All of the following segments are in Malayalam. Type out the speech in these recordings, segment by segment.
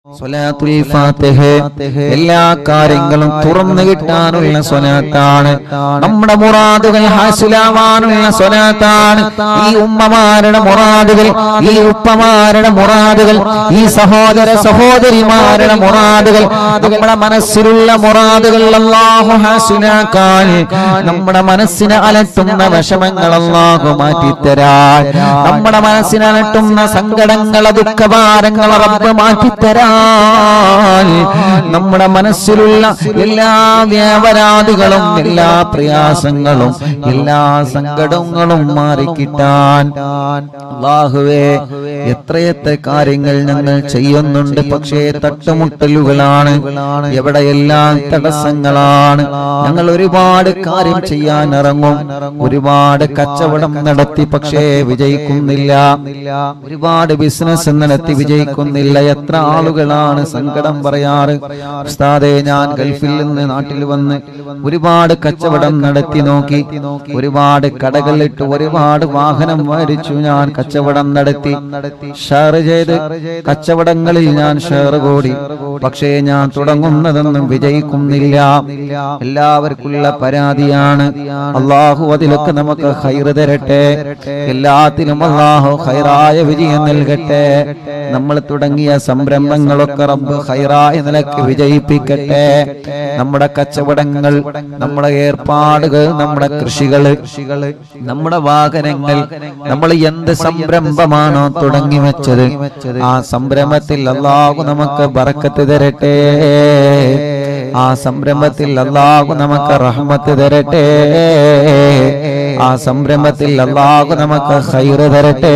സ്വലാത്തുൽ ഫാത്തിഹ എല്ലാ കാര്യങ്ങളും തുറന്നു കിട്ടാനുള്ള സ്വലാത്താണ് നമ്മുടെ മുറാദുകൾ ഹാസിലാവാനുള്ള സ്വലാത്താണ് ഈ ഉമ്മമാരുടെ മുറാദുകൾ ഈ ഉപ്പമാരുടെ മുറാദുകൾ ഈ സഹോദര സഹോദരിമാരുടെ മുറാദുകൾ നമ്മുടെ മനസ്സിലുള്ള മുറാദുകൾ അല്ലാഹു ഹാസിലാക്കാൻ നമ്മുടെ മനസ്സിനെ അലട്ടുന്ന വിഷമങ്ങൾ അല്ലാഹു മാറ്റിത്തരാൻ നമ്മുടെ മനസ്സിനെ അലട്ടുന്ന സങ്കടങ്ങൾ ദുഃഖഭാരങ്ങൾ റബ്ബ് മാറ്റിത്തരാൻ നമ്മുടെ മനസ്സിലുള്ള എല്ലാ വ്യാപരാധികളും എല്ലാ പ്രയാസങ്ങളും എല്ലാ സങ്കടങ്ങളും മാറിക്കിട്ടാൻ അള്ളാഹുവേ എത്രയെത്ര കാര്യങ്ങൾ ഞങ്ങൾ ചെയ്യുന്നുണ്ട് പക്ഷേ തട്ടുമുട്ടലുകളാണ് എവിടെയെല്ലാം തടസ്സങ്ങളാണ് ഞങ്ങൾ ഒരുപാട് കാര്യം ചെയ്യാൻ ഇറങ്ങും ഒരുപാട് കച്ചവടം നടത്തി പക്ഷേ വിജയിക്കുന്നില്ല ഒരുപാട് ബിസിനസ് നടത്തി വിജയിക്കുന്നില്ല എത്ര ആളുകളാണ് സങ്കടം പറയാറ് ഉസ്താദേ ഞാൻ ഗൾഫിൽ നിന്ന് നാട്ടിൽ വന്ന് ഒരുപാട് കച്ചവടം നടത്തി നോക്കി ഒരുപാട് കടകളിട്ട് ഒരുപാട് വാഹനം മേടിച്ചു ഞാൻ കച്ചവടം നടത്തി ഷെയർ ചെയ്ത് കച്ചവടങ്ങളിൽ ഞാൻ ഷെയർ കൂടി പക്ഷേ ഞാൻ തുടങ്ങുന്നതൊന്നും വിജയിക്കുന്നില്ല എല്ലാവർക്കുള്ള പരാതിയാണ് അള്ളാഹു അതിലൊക്കെ നമുക്ക് ഹൈറ് തരട്ടെ എല്ലാത്തിലും അള്ളാഹു ഹൈറായ വിജയം നൽകട്ടെ നമ്മൾ തുടങ്ങിയ സംരംഭങ്ങളൊക്കെ റബ്ബ് ഹൈറായ നിലക്ക് വിജയിപ്പിക്കട്ടെ നമ്മുടെ കച്ചവടങ്ങൾ നമ്മുടെ ഏർപ്പാടുകൾ നമ്മുടെ കൃഷികള് നമ്മുടെ വാഹനങ്ങൾ നമ്മൾ എന്ത് സംരംഭമാണോ തുടങ്ങി വെച്ചത് ആ സംരംഭത്തിൽ അള്ളാഹു നമുക്ക് ബറക്കത്ത് തരട്ടെ ആ സംരംഭത്തിൽ അള്ളാഹു നമുക്ക് റഹ്മത്ത് തരട്ടെ ആ സംരംഭത്തിൽ അള്ളാഹു നമുക്ക് ഹൈറ് തരട്ടെ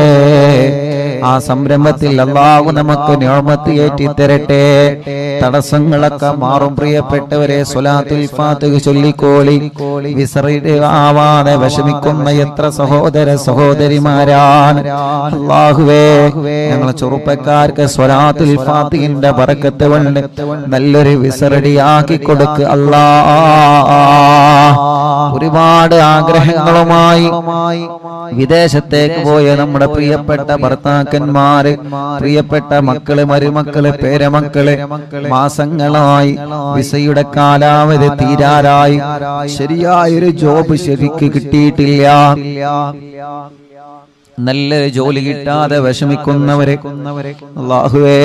ആ സംരംഭത്തിൽ അള്ളാഹു നമുക്ക് ഞാമത്ത് ഏറ്റി തരട്ടെ തടസ്സങ്ങളൊക്കെ മാറും പ്രിയപ്പെട്ടവരെ സ്വലാത്തുൽ ഫാത്തിഹ ചൊല്ലിക്കോളി വിസറിയുടെ ആവാതെ വിഷമിക്കുന്ന എത്ര സഹോദര സഹോദരിമാരാണ് അള്ളാഹുവേ ഞങ്ങളെ ചെറുപ്പക്കാർക്ക് സ്വലാത്തുൽ ഫാത്തിഹിന്റെ ബറക്കത്ത് കൊണ്ട് നല്ലൊരു വിസറടിയാക്കി കൊടുക്ക് അല്ലാ ഒരുപാട് ആഗ്രഹങ്ങളുമായി വിദേശത്തേക്ക് പോയ നമ്മുടെ പ്രിയപ്പെട്ട ഭർത്താക്കന്മാര് പ്രിയപ്പെട്ട മക്കള് മരുമക്കള് പേരമക്കള് മാസങ്ങളായി വിസയുടെ കാലാവധി തീരാറായി ശരിയായൊരു ജോബ് ശരിക്ക് കിട്ടിയിട്ടില്ല നല്ലൊരു ജോലി കിട്ടാതെ വിഷമിക്കുന്നവരെ അള്ളാഹുവേ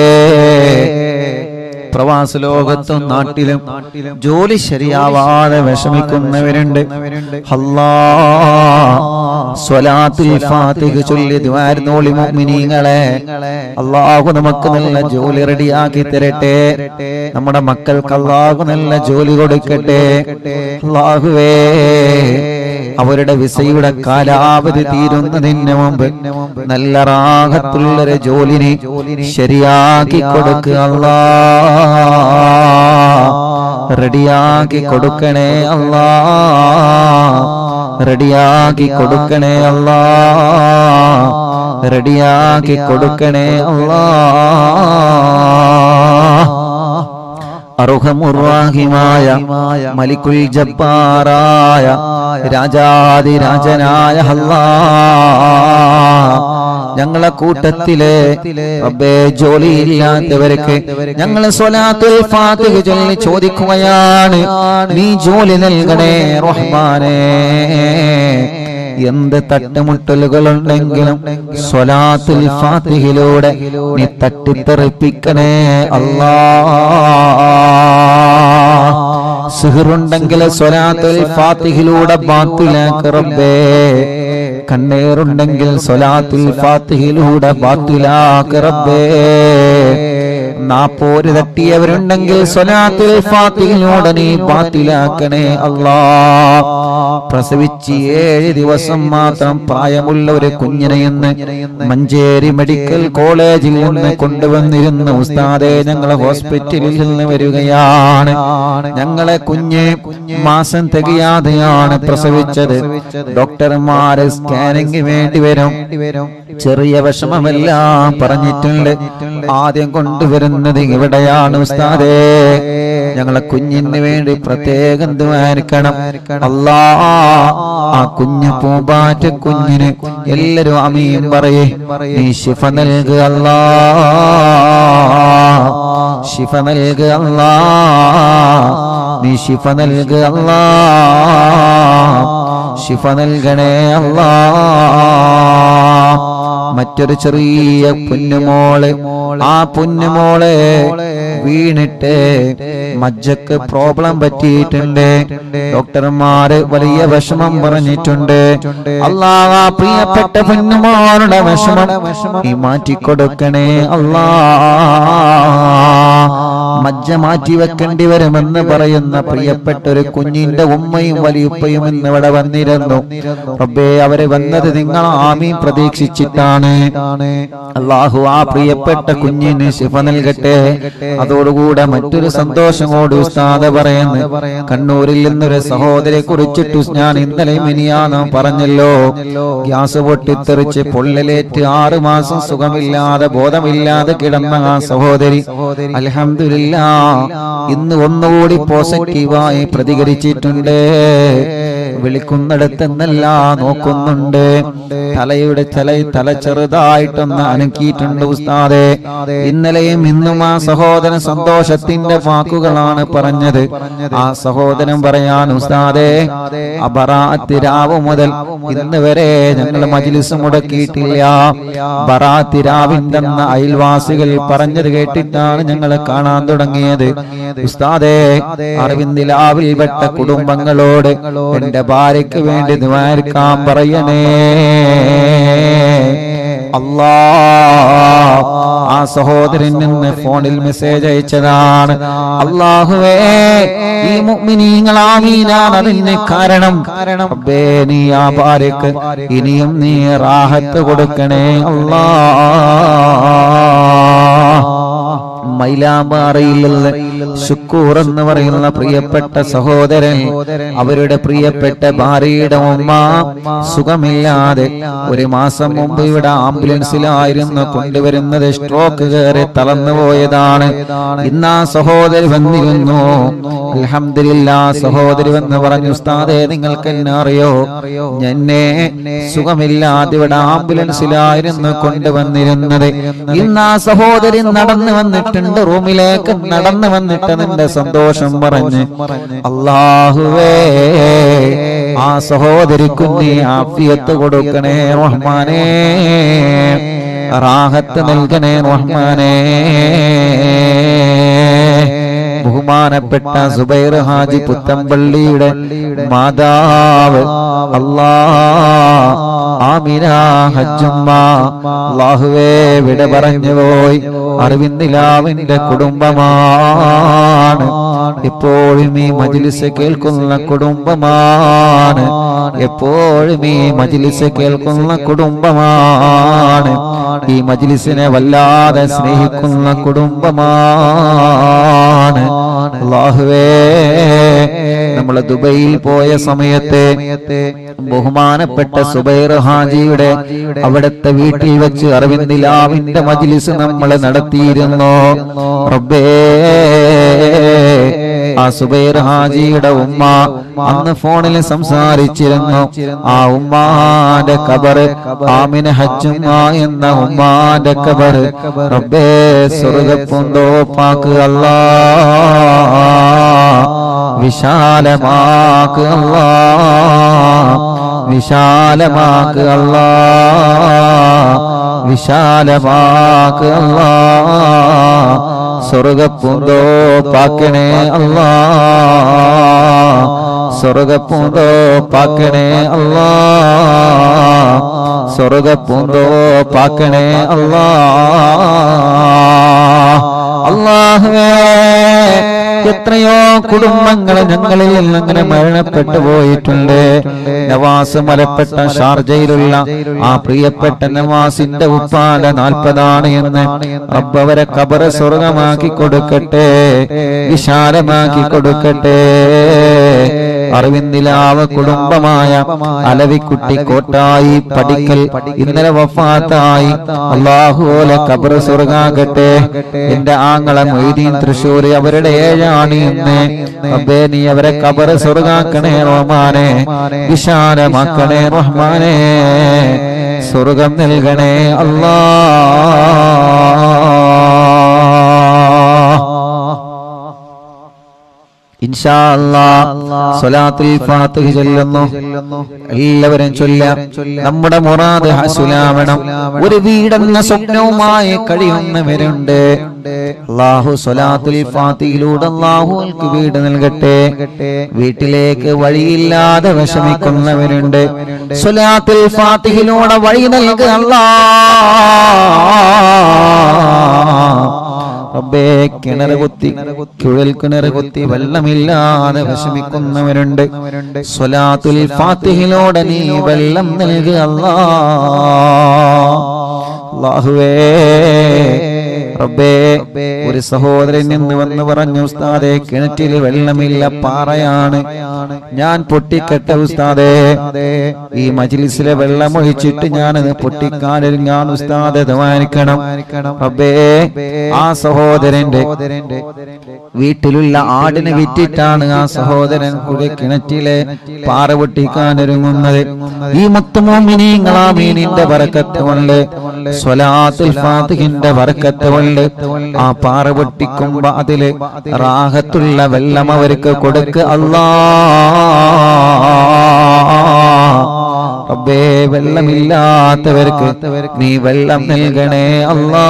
പ്രവാസ ലോകത്തും നാട്ടിലും ജോലി ശരിയാവാതെ വിഷമിക്കുന്നവരുണ്ട് അല്ലാ സ്വലാത്തുൽ ഫാത്തിഹ ചൊല്ലി ദ്വാരുന്നോളി മുഅ്മിനീങ്ങളെ അല്ലാഹു നമുക്ക് നല്ല ജോലി റെഡിയാക്കി തരട്ടെ നമ്മുടെ മക്കൾക്ക് അല്ലാഹു നല്ല ജോലി കൊടുക്കട്ടെ അല്ലാഹുവേ അവരുടെ വിസയുടെ കാലാവധി തീരുന്നതിന് മുമ്പ് നല്ല റാഹത്തുള്ളൊരു ജോലിനെ ശരിയാക്കി കൊടുക്കുക അല്ലാ റെഡിയാക്കി കൊടുക്കണേ അല്ലാ റെഡിയാക്കി കൊടുക്കണേ അല്ലാ റെഡിയാക്കി കൊടുക്കണേ അല്ലാ അർഹമുറാഹിമായ മലിക്കുൽ ജബ്ബാറായ രാജാതിരാജനായ അല്ലാ ഞങ്ങളെ കൂട്ടത്തിലെ റബ്ബേ ജോലിയില്ലാത്തവർക്ക് ഞങ്ങൾ സ്വലാത്തുൽ ഫാത്തിഹ ചൊല്ലി ചോദിക്കുകയാണ് നീ ജോലി നൽകണേ റഹ്മാനേ എന്ത് തട്ടുമുട്ടലുകളുണ്ടെങ്കിലും സ്വലാത്തുൽ ഫാത്തിഹിലൂടെ നീ തട്ടിത്തെറിപ്പിക്കണേ അല്ലാ സിഹറുണ്ടെങ്കിൽ സ്വലാത്തുൽ ഫാത്തിഹിലൂടെ ബാത്തിലാക്ക് റബ്ബേ കണ്ണേറുണ്ടെങ്കിൽ സ്വലാത്തുൽ ഫാത്തിഹിലൂടെ ബാത്തിലാക്ക് റബ്ബേ നാപ്പോര് തട്ടിയവരുണ്ടെങ്കിൽ സ്വലാത്തുൽ ഫാത്തിഹിലൂടെ നീ ബാത്തിലാക്കണേ അല്ലാ പ്രസവിച്ച് ഏഴ് ദിവസം മാത്രം പ്രായമുള്ള ഒരു കുഞ്ഞിനെ ഇന്ന് മഞ്ചേരി മെഡിക്കൽ കോളേജിൽ നിന്ന് കൊണ്ടുവന്നിരുന്ന ഉസ്താദെ ഞങ്ങളെ ഹോസ്പിറ്റലിൽ നിന്ന് വരികയാണ് ഞങ്ങളെ കുഞ്ഞ് മാസം തികയാതെയാണ് പ്രസവിച്ചത് ഡോക്ടർമാര് സ്കാനിങ് വേണ്ടി വരും ചെറിയ വിഷമമെല്ലാം പറഞ്ഞിട്ടുണ്ട് ആദ്യം കൊണ്ടുവരുന്നത് ഇവിടെയാണ് ഉസ്താദേ ഞങ്ങളെ കുഞ്ഞിന് വേണ്ടി പ്രത്യേകം ദ്വാരിക്കണം അല്ലാ ആ കുഞ്ഞു പൂമ്പാറ്റ കുഞ്ഞിന് എല്ലാരും അമീൻ പറയേ നീ ശിഫ നൽകുക അല്ലാ ശിഫ നൽകുക അല്ലാ നീ ശിഫ നൽകുക അല്ലാ ശിഫ നൽകണേ അല്ലാ മറ്റൊരു ചെറിയ പൊന്നുമോള് ആ പൊന്നുമോളെ വീണിട്ട് മജ്ജക്ക് പ്രോബ്ലം പറ്റിയിട്ടുണ്ട് ഡോക്ടർമാര് വലിയ വിഷമം പറഞ്ഞിട്ടുണ്ട് അല്ലാ ആ പ്രിയപ്പെട്ട പൊന്നുമോളുടെ വിഷമം നീ മാറ്റിക്കൊടുക്കണേ അല്ലാ മജ്ജ മാറ്റി വെക്കേണ്ടി വരുമെന്ന് പറയുന്ന പ്രിയപ്പെട്ട ഒരു കുഞ്ഞിന്റെ ഉമ്മയും വലിയുപ്പയും ഇന്ന് ഇവിടെ വന്നിരുന്നു റബ്ബേ അവരെ വന്നത് നിങ്ങൾ ആമീൻ പ്രതീക്ഷിച്ചിട്ടാണ് അള്ളാഹു ആ പ്രിയപ്പെട്ട കുഞ്ഞിന് ശിഫ നൽകട്ടെ അതോടുകൂടെ മറ്റൊരു സന്തോഷം കൂടി ഉസ്താദ് പറയുന്നു കണ്ണൂരിൽ നിന്നൊരു സഹോദരിയെ കുറിച്ചിട്ട് ഞാൻ ഇന്നലെ മിനിയാന്ന് പറഞ്ഞല്ലോ ഗ്യാസ് പൊട്ടിത്തെറിച്ച് പൊള്ളലേറ്റ് ആറ് മാസം സുഖമില്ലാതെ ബോധമില്ലാതെ കിടന്ന ആ സഹോദരി അലഹമില്ല ഇന്ന് ഒന്നുകൂടി പോസിറ്റീവായി പ്രതികരിച്ചിട്ടുണ്ട് വിളിക്കുന്നിടത്തെന്നല്ല നോക്കുന്നുണ്ട് തലയുടെ തല തല ചെറുതായിട്ടൊന്ന് അനക്കിയിട്ടുണ്ട് ഉസ്താദെ ഇന്നലെയും ഇന്നും ആ സഹോദരൻ സന്തോഷത്തിന്റെ വാക്കുകളാണ് പറഞ്ഞത് ആ സഹോദരൻ പറയാൻ ഉസ്താദെ അബറാത്ത് രാവ് മുതൽ ഇന്ന് വരെ ഞങ്ങൾ മജിലിസ് മുടക്കിയിട്ടില്ല ബറാത്ത് രാവിന്റെ അന്ന് അയൽവാസികൾ പറഞ്ഞത് കേട്ടിട്ടാണ് ഞങ്ങൾ കാണാൻ തുടങ്ങിയത് ഉസ്താദെ അറിവിന്ദിലാവിൽ പെട്ട കുടുംബങ്ങളോട് എന്റെ ഭാര്യയ്ക്ക് വേണ്ടി നിവാരിക്കാൻ പറയണേ അല്ലാ ആ സഹോദരൻ നിന്ന് ഫോണിൽ മെസ്സേജ് അയച്ചതാണ് അള്ളാഹുവേ ഈ മുഅ്മിനീങ്ങളാമീനാണ് അതിന് കാരണം റബ്ബേ നീ ആ ഭാര്യക്ക് ഇനിയും നീ റാഹത്ത് കൊടുക്കണേ അല്ലാ മൈലാമ്പാറയിലുള്ള ശുക്കൂർ എന്ന് പറയുന്ന പ്രിയപ്പെട്ട സഹോദരൻ അവരുടെ പ്രിയപ്പെട്ട ഭാര്യയുടെ ഉമ്മ സുഖമില്ലാതെ ഒരു മാസം മുമ്പ് ഇവിടെ ആംബുലൻസിലായിരുന്നു കൊണ്ടുവരുന്നത് സ്ട്രോക്ക് കയറി തളർന്നു പോയതാണ് ഇന്ന് ആ സഹോദരി വന്നിരുന്നു അൽഹംദുലില്ലാ സഹോദരി വന്ന് പറഞ്ഞു ഉസ്താദേ നിങ്ങൾക്ക് എന്നെ അറിയോ എന്നെ സുഖമില്ലാതെ ഇവിടെ ആംബുലൻസിലായിരുന്നു കൊണ്ടുവന്നിരുന്നത് ഇന്ന് ആ സഹോദരി നടന്നു വന്നിട്ടുണ്ട് റൂമിലേക്ക് നടന്നു വന്നിട്ട് നിന്റെ സന്തോഷം പറഞ്ഞ് അള്ളാഹുവേ ആ സഹോദരിക്ക് നീ ആഫിയത്ത് കൊടുക്കണേ റഹ്മാനേ റാഹത്ത് നൽകണേ റഹ്മാനേ ബഹുമാനപ്പെട്ട സുബൈർ ഹാജി പുത്തമ്പള്ളിയുടെ മാതാവ് അല്ലാ ആമിന ഹജ്ജുമ്മ അല്ലാഹുവേ വിട പറഞ്ഞു പോയി അറിവിന്ദിലാവിന്റെ കുടുംബമാണ് എപ്പോഴും ഈ മജിലിസ് കേൾക്കുന്ന കുടുംബമാണ് എപ്പോഴും ഈ മജിലിസ് കേൾക്കുന്ന കുടുംബമാണ് ഈ മജിലിസിനെ വല്ലാതെ സ്നേഹിക്കുന്ന കുടുംബമാണ് അള്ളാഹുവേ നമ്മൾ ദുബൈയിൽ പോയ സമയത്ത് ബഹുമാനപ്പെട്ട സുബൈർ ഹാജിയുടെ അവിടുത്തെ വീട്ടിൽ വെച്ച് അരവിന്ദിലാവിന്റെ മജിലിസ് നമ്മൾ നടത്തിയിരുന്നു റബ്ബേ ആ സുബൈർ ഹാജിയുടെ ഉമ്മ അന്ന് ഫോണിൽ സംസാരിച്ചിരുന്നു ആ ഉമ്മാന്റെ കബറ് ആമിന ഹജ്ജുമ്മ എന്ന ഉമ്മാന്റെ കബറ് റബ്ബേ സ്വർഗപ്പുന്തോ പാക്ക് അല്ലാ വിശാലമാക്ക് അല്ലാ വിശാലമാക്ക് അല്ലാ വിശാലമാക്ക് അല്ലാ സ്വർഗപ്പുന്തോ പാക്കണേ അല്ലാ സ്വർഗപ്പൂന്തോ പാക്കണേ അല്ലാ സ്വർഗപ്പൂന്തോ പാക്കണേ അല്ലാ അള്ളാഹുവേ എത്രയോ കുടുംബങ്ങൾ ഞങ്ങളിൽ നിന്ന് അങ്ങനെ മരണപ്പെട്ടു പോയിട്ടുണ്ട് നവാസ് മലപ്പെട്ട ഷാർജയിലുള്ള ആ പ്രിയപ്പെട്ട നവാസിന്റെ ഉപ്പാല നാൽപ്പതാണ് എന്ന് റബ്ബവരെ കബറ സ്വർഗമാക്കി കൊടുക്കട്ടെ വിശാലമാക്കി കൊടുക്കട്ടെ അറിവിന്ദിലാവ കുടുംബമായ അലവിക്കുട്ടി കോട്ടായി പഠിക്കൽ ഇന്നലെ വഫാത്തായി അള്ളാഹുല കബർ സ്വർഗാകട്ടെ എന്റെ ആങ്ങളെ മൊയ്തീൻ തൃശ്ശൂര് അവരുടെ ഏഴാണ് ഇന്ന് റബ്ബേ നീ അവരെ കബർ സ്വർഗാക്കണേ റഹ്മാനെ വിശാലമാക്കണേ റഹ്മാനെ സ്വർഗം നൽകണേ അല്ലാ ഇൻഷാ അല്ലാ സ്വലാത്തുൽ ഫാത്തിഹ ചൊല്ലുന്നു എല്ലാവരും ചൊല്ലാം നമ്മുടെ മുറാദ് ഹസുലാവണം ഒരു വീടെന്ന സ്വപ്നവുമായി കഴിയുന്നവരുണ്ട് അള്ളാഹു സ്വലാത്തുൽ ഫാത്തിയിലൂടെ അള്ളാഹുക്ക് വീട് നൽകട്ടെ വീട്ടിലേക്ക് വഴിയില്ലാതെ വിഷമിക്കുന്നവരുണ്ട് സ്വലാത്തുൽ ഫാത്തിഹിലൂടെ വഴി നൽകുക അല്ലാ റബ്ബേ കിണർ കുത്തി കുഴൽ കിണർ കുത്തി വെള്ളമില്ലാതെ വിഷമിക്കുന്നവരുണ്ട് സ്വലാത്തുൽ ഫാത്തിഹിലൂടെ നീ വെള്ളം നൽകുക അല്ലാ അല്ലാഹുവേ റബ്ബേ ഒരു സഹോദരൻ നിന്ന് വന്ന് പറഞ്ഞു ഉസ്താദെ കിണറ്റിൽ വെള്ളമില്ല പാറയാണ് ഞാൻ പൊട്ടിക്കെട്ട ഉസ്താദെ ഈ മജിലിസിലെ വെള്ളം ഒഴിച്ചിട്ട് ഞാനത് പൊട്ടിക്കാനൊരുങ്ങാൻ ഉസ്താദെ ദ്വാനിക്കണം റബ്ബേ ആ സഹോദരന്റെ വീട്ടിലുള്ള ആടിനെ വിറ്റിട്ടാണ് ആ സഹോദരൻ കൂടെ കിണറ്റിലെ പാറ പൊട്ടിക്കാനൊരുങ്ങുന്നത് ഈ മുത്തുമോമിനീങ്ങളാ മീനിന്റെ വറക്കത്ത് കൊണ്ട് സ്വലാത്തുൽ ഫാത്തിഹിന്റെ വറക്കത്ത് കൊണ്ട് ആ പാറ പൊട്ടിക്കുമ്പോ അതില് റാഹത്തുള്ള വെള്ളം അവർക്ക് കൊടുക്ക് അല്ലാ റബ്ബേ വെള്ളമില്ലാത്തവർക്ക് നീ വെള്ളം നൽകണേ അല്ലാ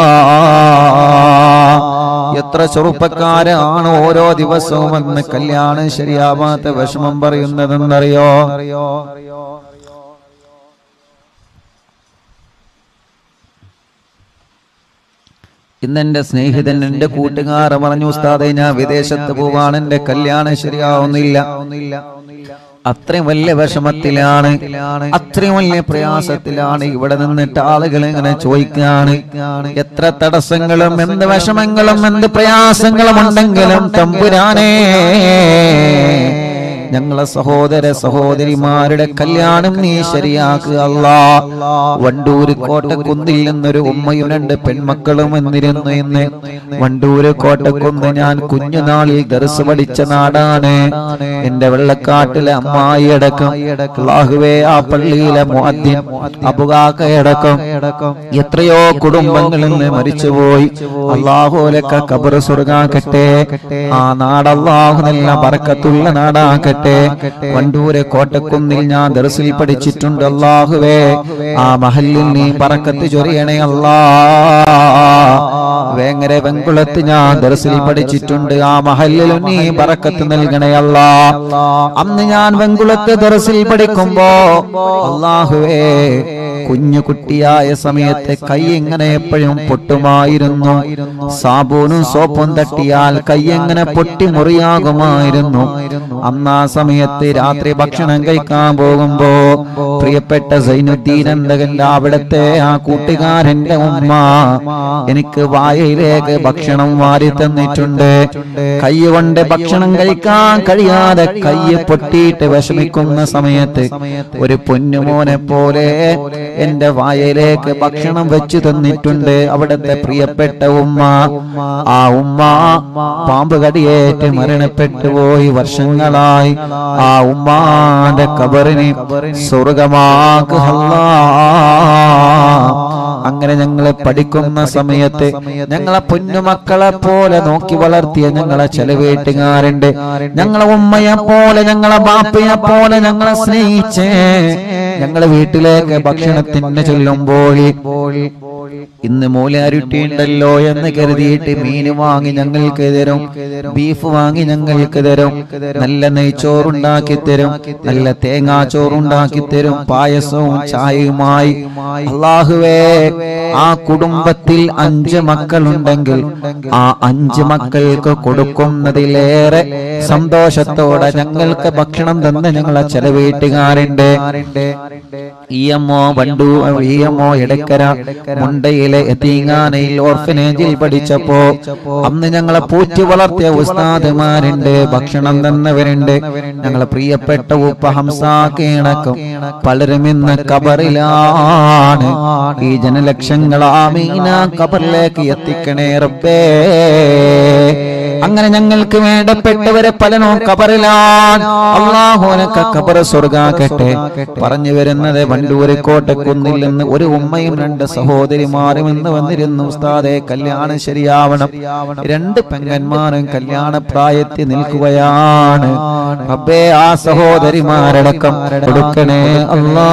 എത്ര ചെറുപ്പക്കാരാണ് ഓരോ ദിവസവും വന്ന് കല്യാണം ശരിയാവാത്ത വിഷമം പറയുന്നതെന്നറിയോ ഇന്നെന്റെ സ്നേഹിതൻ എന്റെ കൂട്ടുകാർ പറഞ്ഞു ഉസ്താദെ ഞാൻ വിദേശത്ത് പോവാണ് എന്റെ കല്യാണം ശരിയാവുന്നില്ല അത്രയും വലിയ വിഷമത്തിലാണ് അത്രയും വലിയ പ്രയാസത്തിലാണ് ഇവിടെ നിന്നിട്ട് ആളുകൾ ഇങ്ങനെ ചോദിക്കാണ് എത്ര തടസ്സങ്ങളും എന്ത് വിഷമങ്ങളും എന്ത് പ്രയാസങ്ങളും ഉണ്ടെങ്കിലും തമ്പുരാനേ ഞങ്ങളെ സഹോദര സഹോദരിമാരുടെ കല്യാണം നീ ശരിയാക്കുക അല്ലാ വണ്ടൂര് കോട്ടക്കുന്നിൽ നിന്നൊരു ഉമ്മയും രണ്ട് പെൺമക്കളും എന്നിരുന്നു എന്ന് വണ്ടൂര് കോട്ടക്കുന്ന് ഞാൻ കുഞ്ഞുനാളിൽ ദർസ് പഠിച്ച നാടാണ് എന്റെ വെള്ളക്കാട്ടിലെ അമ്മായി അടക്കം അല്ലാഹുവേ ആ പള്ളിയിലെ മുഅദ്ദിൻ അബുകാക്കയടക്കം എത്രയോ കുടുംബങ്ങളിൽ നിന്ന് മരിച്ചുപോയി അള്ളാഹുലക്ക കബർ സ്വർഗാക്കട്ടെ ആ നാട് അള്ളാഹു നല്ല പറക്കത്തുള്ള നാടാക്കട്ടെ വണ്ടൂരെ കോട്ടക്കുന്നിൽ ഞാൻ ദർസിൽ പഠിച്ചിട്ടുണ്ട് അള്ളാഹുവേ ആ മഹലിൽ നീ പറക്കത്ത് ചൊരിയണേ അല്ലാ വേങ്ങര വെങ്കുളത്ത് ഞാൻ ദർസിൽ പഠിച്ചിട്ടുണ്ട് ആ മഹലിൽ നീ പറക്കത്ത് നൽകണേ അല്ലാ അന്ന് ഞാൻ വെങ്കുളത്ത് ദർസിൽ പഠിക്കുമ്പോ അള്ളാഹുവേ കുഞ്ഞു കുട്ടിയായ സമയത്ത് കൈ എങ്ങനെ എപ്പോഴും പൊട്ടുമായിരുന്നു സാബൂനും സോപ്പും തട്ടിയാൽ കൈ എങ്ങനെ പൊട്ടി മുറിയാകുമായിരുന്നു അന്ന് ആ സമയത്ത് രാത്രി ഭക്ഷണം കഴിക്കാൻ പോകുമ്പോ പ്രിയപ്പെട്ട സൈനുദ്ദീൻ എന്തകന്റെ അവിടത്തെ ആ കൂട്ടുകാരന്റെ ഉമ്മ എനിക്ക് വായയിലേക്ക് ഭക്ഷണം വാരി തന്നിട്ടുണ്ട് കൈ കൊണ്ട് ഭക്ഷണം കഴിക്കാൻ കഴിയാതെ കൈ പൊട്ടിയിട്ട് വിഷമിക്കുന്ന സമയത്ത് ഒരു പൊന്നുമോനെ പോലെ എന്റെ വായയിലേക്ക് ഭക്ഷണം വെച്ചു തന്നിട്ടുണ്ട് അവിടുത്തെ പ്രിയപ്പെട്ട ഉമ്മ ആ ഉമ്മ പാമ്പ് കടിയേറ്റ് മരണപ്പെട്ടു പോയി വർഷങ്ങളായി ആ ഉമ്മാന്റെ കബറിന് സ്വർഗമാക്ക് അങ്ങനെ ഞങ്ങളെ പഠിക്കുന്ന സമയത്ത് ഞങ്ങളെ പൊന്നുമക്കളെ പോലെ നോക്കി വളർത്തിയ ഞങ്ങളെ ചില വീട്ടുകാരുണ്ട് ഞങ്ങളെ ഉമ്മയെ പോലെ ഞങ്ങളെ ബാപ്പയെ പോലെ ഞങ്ങളെ സ്നേഹിച്ചേ ഞങ്ങളെ വീട്ടിലേക്ക് ഭക്ഷണത്തിന് ചെല്ലുമ്പോൾ ഇന്ന് മൂലാരുട്ടിയുണ്ടല്ലോ എന്ന് കരുതിയിട്ട് മീന് വാങ്ങി ഞങ്ങൾക്ക് തരും ബീഫ് വാങ്ങി ഞങ്ങൾക്ക് തരും നല്ല നെയ്ച്ചോറുണ്ടാക്കി തരും നല്ല തേങ്ങാച്ചോറുണ്ടാക്കി തരും പായസവും ചായയുമായി അള്ളാഹുവേ ആ കുടുംബത്തിൽ അഞ്ച് മക്കളുണ്ടെങ്കിൽ ആ അഞ്ച് മക്കൾക്ക് കൊടുക്കുന്നതിലേറെ സന്തോഷത്തോടെ ഞങ്ങൾക്ക് ഭക്ഷണം തന്ന് ഞങ്ങളെ ചില വീട്ടുകാരുണ്ട് ഇയമ്മോ വണ്ടു ഇയമ്മോ ഇടക്കര മുണ്ടയിലെ എത്തീങ്ങാനയിൽ ഓർഫനേജിൽ പഠിച്ചപ്പോ അന്ന് ഞങ്ങളെ പൂറ്റി വളർത്തിയ ഉസ്താദുമാരുണ്ട് ഭക്ഷണം തന്നവരുണ്ട് ഞങ്ങളെ പ്രിയപ്പെട്ട ഉപ്പ ഹംസാക്കീണക്കും പലരും ഇന്ന് കബറിലാണ് ഈ ജനലക്ഷങ്ങൾ ആമീന കബറിലേക്ക് എത്തിക്കണേ റബ്ബേ അങ്ങനെ ഞങ്ങൾക്ക് വേണ്ടപ്പെട്ടവരെ പലനോ കബറിലാണ് അള്ളാഹുനക്ക കബർ സ്വർഗാക്കട്ടെ പറഞ്ഞു വരുന്നത് വണ്ടൂര് കോട്ടക്കുന്നിൽ നിന്ന് ഒരു ഉമ്മയും രണ്ട് സഹോദരിമാരും ഇന്ന് വന്നിരുന്നു ഉസ്താദെ കല്യാണം ശരിയാവണം രണ്ട് പെങ്ങന്മാരും കല്യാണ പ്രായത്തിൽ നിൽക്കുകയാണ് അബ്ബേ ആ സഹോദരിമാരടക്കം കൊടുക്കണേ അല്ലാ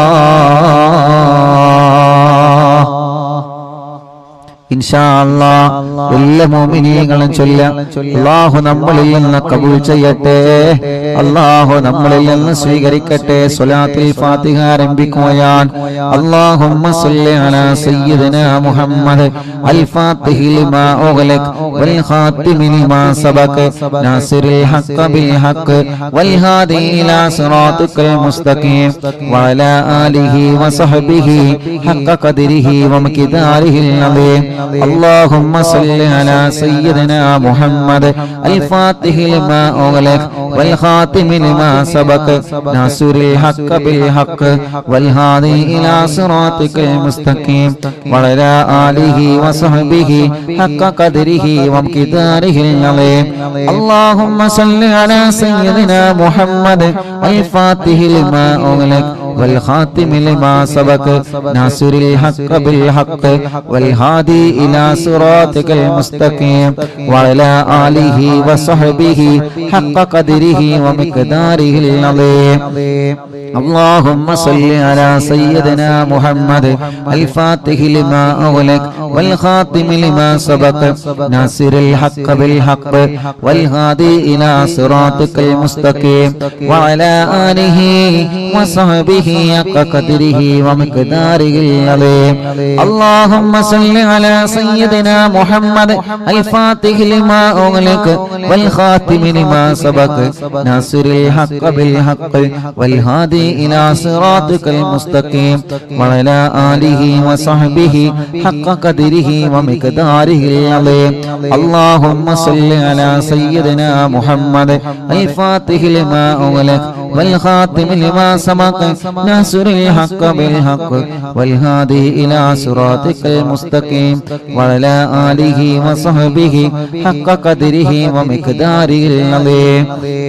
ഇൻഷാ അല്ലാ എല്ലാ മോമിനിയങ്ങളും ചൊല്ല അള്ളാഹു നമ്മളിൽ നിന്ന് കബൂൽ ചെയ്യട്ടെ അള്ളാഹു നമ്മളിൽ നിന്ന് സ്വീകരിക്കട്ടെ സ്വലാത്തിൽ ഫാത്തിഹ ആരംഭിക്കുകയാണ് അല്ലാഹുമ്മ സല്ലി അലാ സയ്യിദിന മുഹമ്മദ് അൽ ഫാത്തിഹി ലിമാ ഉഗ്ലഖ് വൽ ഖാതിമി ലിമാ സബഖ നാസിറിൽ ഹഖ് ബിൽ ഹഖ് വൽ ഹാദി ഇലാ സിറാത്തിക്കൽ മുസ്തഖീം വഅലാ ആലിഹി വസഹ്ബിഹി ഹഖ് ഖദരിഹി വമഖിദാരിഹിൽ അലീം اللهم صل على سيدنا محمد الفاتح لما أغلق والخاتم لما سبق ناصر الحق بالحق والهادي إلى صراطك المستقيم وعلى آله وصحبه حق قدره ومقداره العظيم اللهم صل على سيدنا محمد الفاتح لما أغلق والخاتم لما سبق ناصر الحق بالحق والهادي إلى صراطك المستقيم وعلى آله وصحبه حق قدره ومقداره العظيم اللهم صل على سيدنا محمد الفاتح لما أغلق والخاتم لما سبق ناصر الحق بالحق والهادي إلى صراطك المستقيم وعلى آله وصحبه حق قدره ومقداره العظيم اللهم صل على سيدنا محمد الفاتح لما أغلق والخاتم لما سبق ناصر الحق بالحق والهادي إلى صراطك المستقيم وعلى آله وصحبه حق قدره ومقداره العظيم اللهم صل على سيدنا محمد الفاتح لما أغلق والخاتم لما سبق ناصر الحق بالحق والهادي إلى صراطك المستقيم وعلى آله وصحبه حق قدره ومقداره العظيم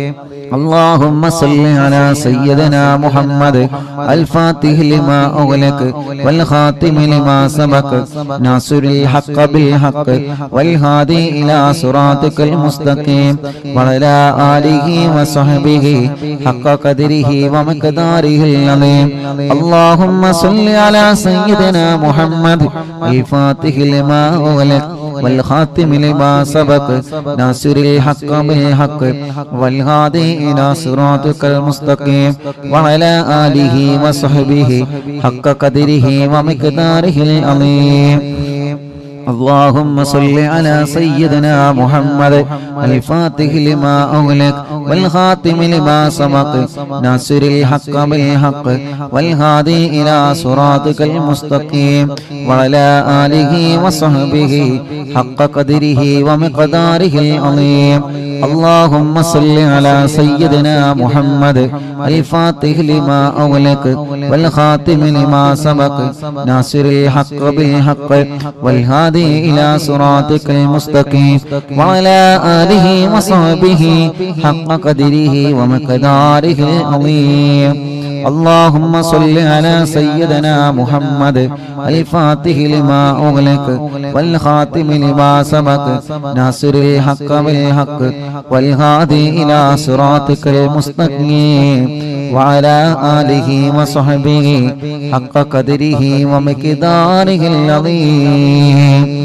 اللهم صل على سيدنا محمد الفاتح لما أغلق والخاتم لما سبق ناصر الحق بالحق والهادي إلى صراطك المستقيم وعلى آله وصحبه حق قدره ومقداره العظيم اللهم صل على سيدنا محمد الفاتح لما أغلق والخاتم لما سبق ناصر الحق بالحق والهادي إلى صراطك المستقيم وعلى آله وصحبه حق قدره ومقداره العظيم اللهم صل على سيدنا محمد الفاتح لما أغلق والخاتم لما سبق ناصر الحق بالحق والهادي إلى صراطك المستقيم وعلى آله وصحبه حق قدره ومقداره العظيم اللهم صل على سيدنا محمد الفاتح لما أغلق والخاتم لما سبق ناصر الحق بالحق والهادي إلى صراطك المستقيم وعلى آله وصحبه حق قدره ومقداره العظيم اللهم صل على سيدنا محمد الفاتح لما أغلق والخاتم لما سبق ناصر الحق بالحق والهادي إلى صراطك المستقيم وعلى آله وصحبه حق قدره ومقداره العظيم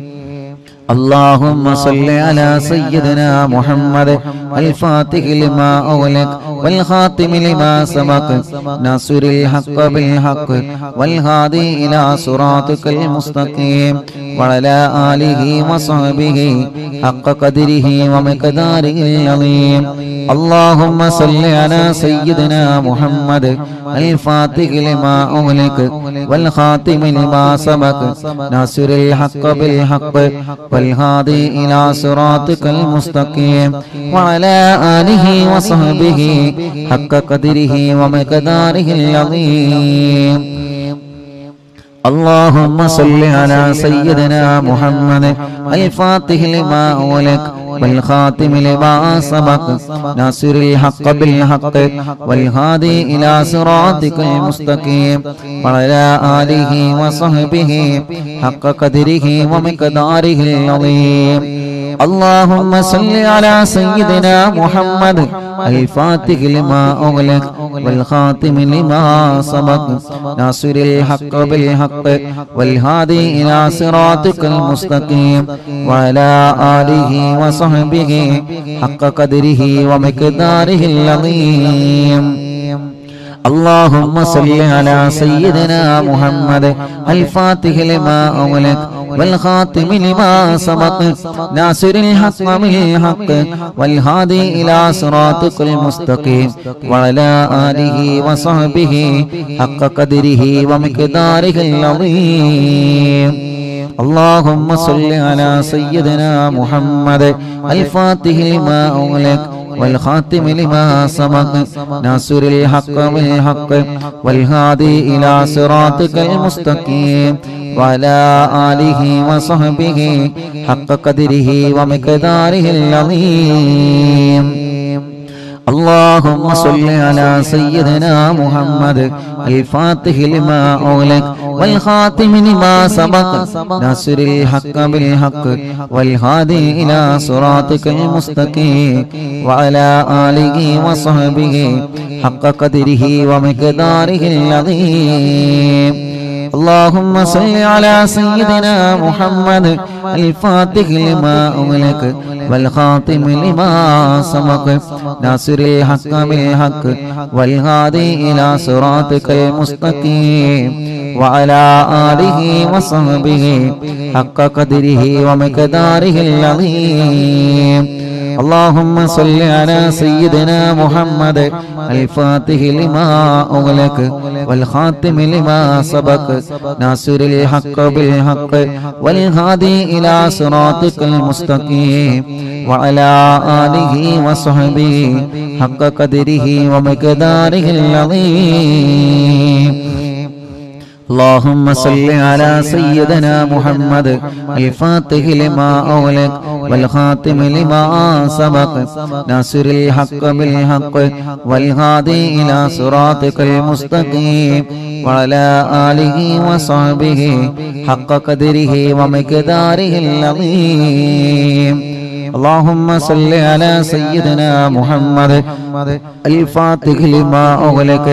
اللهم صل على سيدنا محمد الفاتح لما أغلق والخاتم لما سبق ناصر الحق بالحق والهادي إلى صراطك المستقيم وعلى آله وصحبه حق قدره ومقداره العظيم اللهم صل على سيدنا محمد الفاتح لما أغلق والخاتم لما سبق ناصر الحق بالحق والهادي إلى صراطك المستقيم وعلى آله وصحبه حق قدره ومقداره العظيم اللهم صل على سيدنا محمد الفاتح لما أولك والخاتم لما سبق ناصر الحق بالحق والهادي إلى صراطك المستقيم وعلى آله وصحبه حق قدره ومقداره العظيم اللهم صل على سيدنا محمد الفاتح لما أغلق والخاتم لما سبق ناصر الحق بالحق والهادي إلى صراطك المستقيم وعلى آله وصحبه حق قدره ومقداره العظيم اللهم صل على سيدنا محمد الفاتح لما أغلق والخاتم لما سبق ناصر الحق بالحق والهادي إلى صراطك المستقيم وعلى آله وصحبه حق قدره ومقداره العظيم اللهم صل على سيدنا محمد الفاتح لما أغلق والخاتم لما سبق ناصر الحق بالحق والهادي إلى صراطك المستقيم وعلى آله وصحبه حق قدره ومقداره العظيم اللهم صل على سيدنا محمد الفاتح لما أغلق والخاتم لما سبق ناصر الحق بالحق والهادي إلى صراطك المستقيم وعلى آله وصحبه حق قدره ومقداره العظيم اللهم صل على سيدنا محمد الفاتح لما أغلق والخاتم لما سبق ناصر الحق بالحق والهادي إلى صراطك المستقيم وعلى آله وصحبه حق قدره ومقداره العظيم اللهم صل على سيدنا محمد الفاتح لما أغلق والخاتم لما سبق ناصر الحق بالحق والهادي إلى صراطك المستقيم وعلى آله وصحبه حق قدره ومقداره العظيم اللهم صل على سيدنا محمد الفاتح لما أغلق والخاتم لما سبق ناصر الحق بالحق والهادي إلى صراطك المستقيم وعلى آله وصحبه حق قدره ومقداره العظيم اللهم صل على سيدنا محمد الفاتح لما أغلق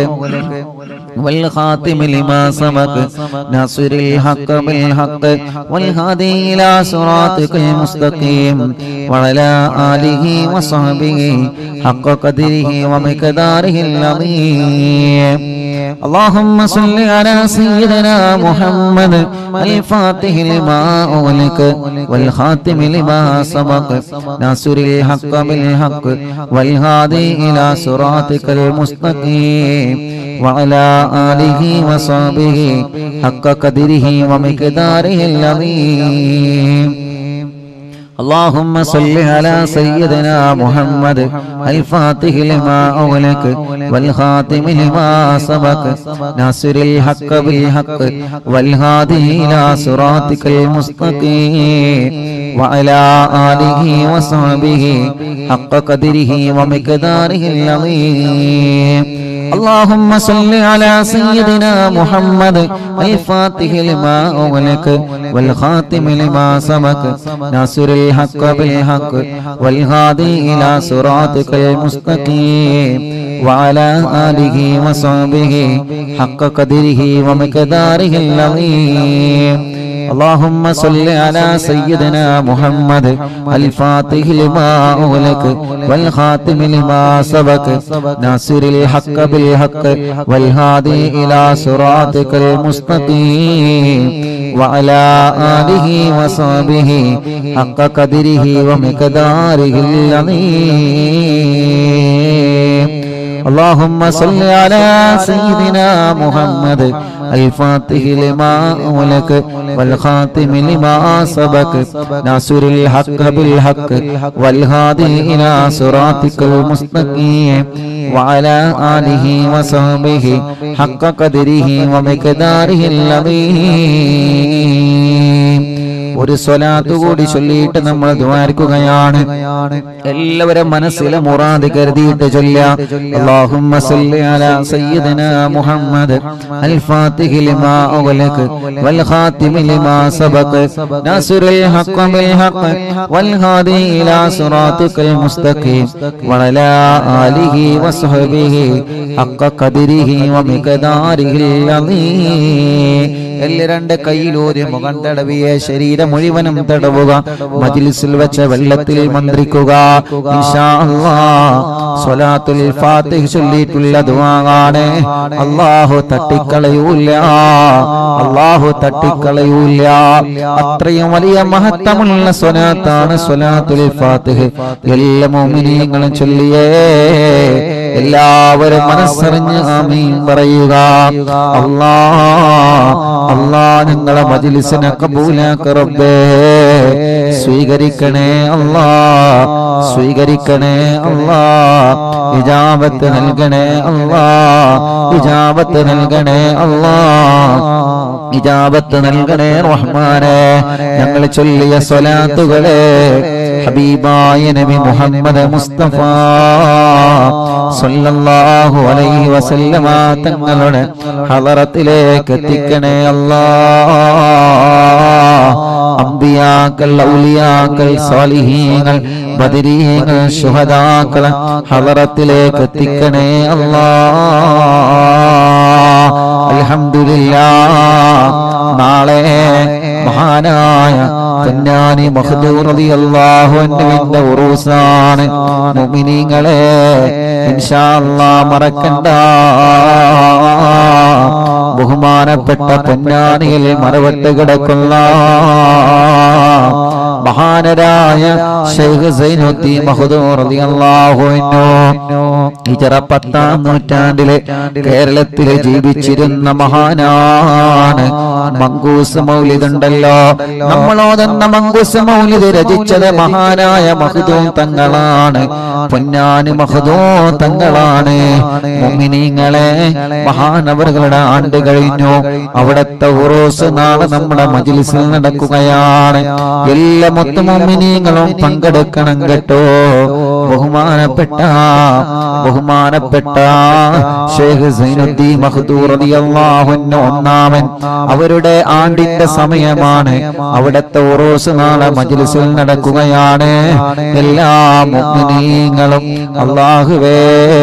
والخاتم لما سبق ناصر الحق بالحق والهادي إلى صراطك المستقيم وعلى آله وصحبه حق قدره ومقداره العظيم اللهم صل على سيدنا محمد الفاتح لما أغلق والخاتم لما سبق ناصر الحق بالحق والهادي إلى صراطك المستقيم وعلى آله وصحبه حق قدره ومقداره العظيم اللهم صل على سيدنا محمد الفاتح لما أغلق والخاتم لما سبق ناصر الحق بالحق والهادي إلى صراطك المستقيم وعلى آله وصحبه حق قدره ومقداره العظيم اللهم صل على سيدنا محمد الفاتح لما أغلق والخاتم لما سبق ناصر الحق بالحق والهادي إلى صراطك المستقيم وعلى آله وصحبه حق قدره ومقداره العظيم اللهم صل على سيدنا محمد الفاتح لما أغلق والخاتم لما سبق ناصر الحق بالحق والهادي إلى صراطك المستقيم وعلى آله وصحبه حق قدره ومقداره العظيم اللهم صل على سيدنا محمد الفاتح لما أولك والخاتم لما سبق ناصر الحق بالحق والهادي إلى صراطك المستقيم وعلى آله وصحبه حق قدره ومقداره العظيم ഒരു സ്വലാത്ത് കൂടി ചൊല്ലിയിട്ട് നമ്മൾ ദ്വാരിക്കുകയാണ് എല്ലാവരും മനസ്സിലെ മുറാദ് കരുതിയിട്ട് ചൊല്ലാം അല്ലാഹുമ്മ സല്ലി അലാ സയ്യിദിനാ മുഹമ്മദ് അൽ ഫാത്തിഹി ലിമാ ഉഗ്ലഖ് വൽ ഖാതിമി ലിമാ സബഖ് നാസിറുൽ ഹഖ് ബിൽ ഹഖ് വൽ ഹാദി ഇലാ സിറാത്തിക്കൽ മുസ്തഖീം വഅലാ ആലിഹി വസ്ഹബിഹി ഹഖ ഖദരിഹി വമിഖദാരിഹിൽ അളീം എല്ലാ രണ്ട് കയ്യിലൂരി മുഖം തടവിയ ശരീരം മുഴുവനും തടവുക മജിലിസിൽ വെച്ച വെള്ളത്തിൽ മന്ത്രിക്കുക ഇൻഷാ അല്ലാഹ് സ്വലാത്തുൽ ഫാത്തിഹ് ചൊല്ലിയിട്ടുള്ള ദുആണ് അല്ലാഹു തട്ടിക്കളയൂല അല്ലാഹു തട്ടിക്കളയൂല അത്രയും വലിയ മഹത്വമുള്ള സ്വലാത്താണ് സ്വലാത്തുൽ ഫാത്തിഹ് എല്ലാ മുഅ്മിനീങ്ങളും ചൊല്ലിയേ എല്ലാവരും മനസ്സറിഞ്ഞ് ആമീൻ പറയുക അല്ലാ അല്ലാ നിങ്ങളെ മജ്ലിസിനെ കബൂലാക്ക റബ്ബേ സ്വീകരിക്കണേ അല്ലാ സ്വീകരിക്കണേ അല്ലാ ഇജാബത്ത് നൽകണേ അല്ലാ ഇജാബത്ത് നൽകണേ അല്ലാ ഇജാബത്ത് നൽകണേ റഹ്മാനെ ഞങ്ങൾ ചൊല്ലിയ സ്വലാത്തുകളെ ഹബീബായ നബി മുഹമ്മദ് മുസ്തഫ സല്ലല്ലാഹു അലൈഹി വസല്ലമ തങ്ങളുടെ ഹളറത്തിലേക്ക് എത്തിക്കണേ അല്ലാ അമ്പിയാക്കൾ ഔലിയാക്കൾ സാലിഹീങ്ങൾ ബദരീങ്ങൾ ശുഹദാക്കൾ ഹളറത്തിലേക്ക് എത്തിക്കണേ അല്ലാ അൽഹംദുലില്ലാ നാളെ മഹാനായ പൊന്നാനി മഹദൂർ റളിയല്ലാഹു അൻഹുവിന്റെ ഉറൂസാണ് മുഅ്മിനീങ്ങളെ ഇൻഷാ അല്ലാഹ് മറക്കണ്ട ബഹുമാനപ്പെട്ട പൊന്നാനിയിൽ മറവട്ട് കിടക്കുന്ന മഹാനരായ ഷെയ്ഖ് സൈനുദ്ദീൻ മഹദൂർ റളിയല്ലാഹു അൻഹു ഹിജറ പത്താം നൂറ്റാണ്ടിലെ കേരളത്തിലെ ജീവിച്ചിരുന്ന മഹാനാണ് മങ്കൂസ് മൗലിദ് ഉണ്ടല്ലോ നമ്മളോതെന്ന മങ്കൂസ് മൗലിദ് രചിച്ചത് മഹാനായ മഹദൂം തങ്ങളാണ് പൊന്നാന് മഹദൂ തങ്ങളാണ് മുഅ്മിനീങ്ങളെ മഹാനവറുകളുടെ ആണ്ട് കഴിഞ്ഞു അവിടത്തെ ഉറൂസ് നാളെ നമ്മുടെ മജ്ലിസിൽ നടക്കുകയാണ് എല്ലാ മൊത്തം മുഅ്മിനീങ്ങളും പങ്കെടുക്കണം കേട്ടോ ബഹുമാനപ്പെട്ട ബഹുമാനപ്പെട്ട ഷേഖ് സൈനുദ്ദീൻ മഖ്ദൂർ റളിയല്ലാഹു അൻഹു ഒന്നാമൻ അവരുടെ ആണ്ടിന്റെ സമയമാണ് അവിടത്തെ ഉറൂസ് നാളെ മജ്ലിസിൽ നടക്കുകയാണ് എല്ലാ മുഅ്മിനീങ്ങളും അല്ലാഹുവേ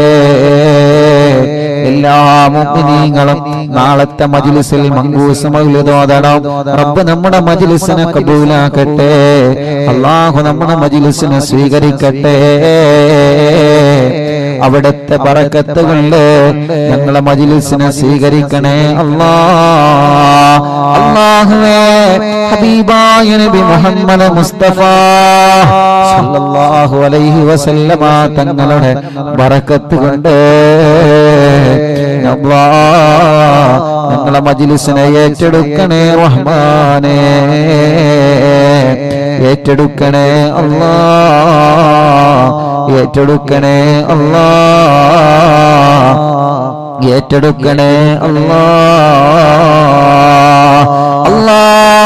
എല്ലാ മുഅ്മിനീങ്ങളും നാളത്തെ മജ്ലിസിൽ മങ്കൂസ് മൗലിദ് ഓതണം റബ്ബ് നമ്മുടെ മജ്ലിസിനെ കബൂലാക്കട്ടെ അല്ലാഹു നമ്മുടെ മജ്ലിസിനെ സ്വീകരിക്കട്ടെ അവിടുത്തെ പറക്കത്ത് കൊണ്ട് ഞങ്ങളെ മജിലിസിനെ സ്വീകരിക്കണേ അല്ലാ അല്ലാഹുവേ ഹബീബായ നബി മുഹമ്മദ് മുസ്തഫ സല്ലല്ലാഹു അലൈഹി വസല്ലമ തങ്ങളുടെ ബറക്കത്ത് കൊണ്ട് അല്ലാ ഞങ്ങളെ മജിലിസിനെ ഏറ്റെടുക്കണേ റഹ്മാനേ ഏറ്റെടുക്കണേ അല്ലാ ഏറ്റെടുക്കണേ അല്ലാ ഏറ്റെടുക്കണേ അല്ലാ അല്ലാ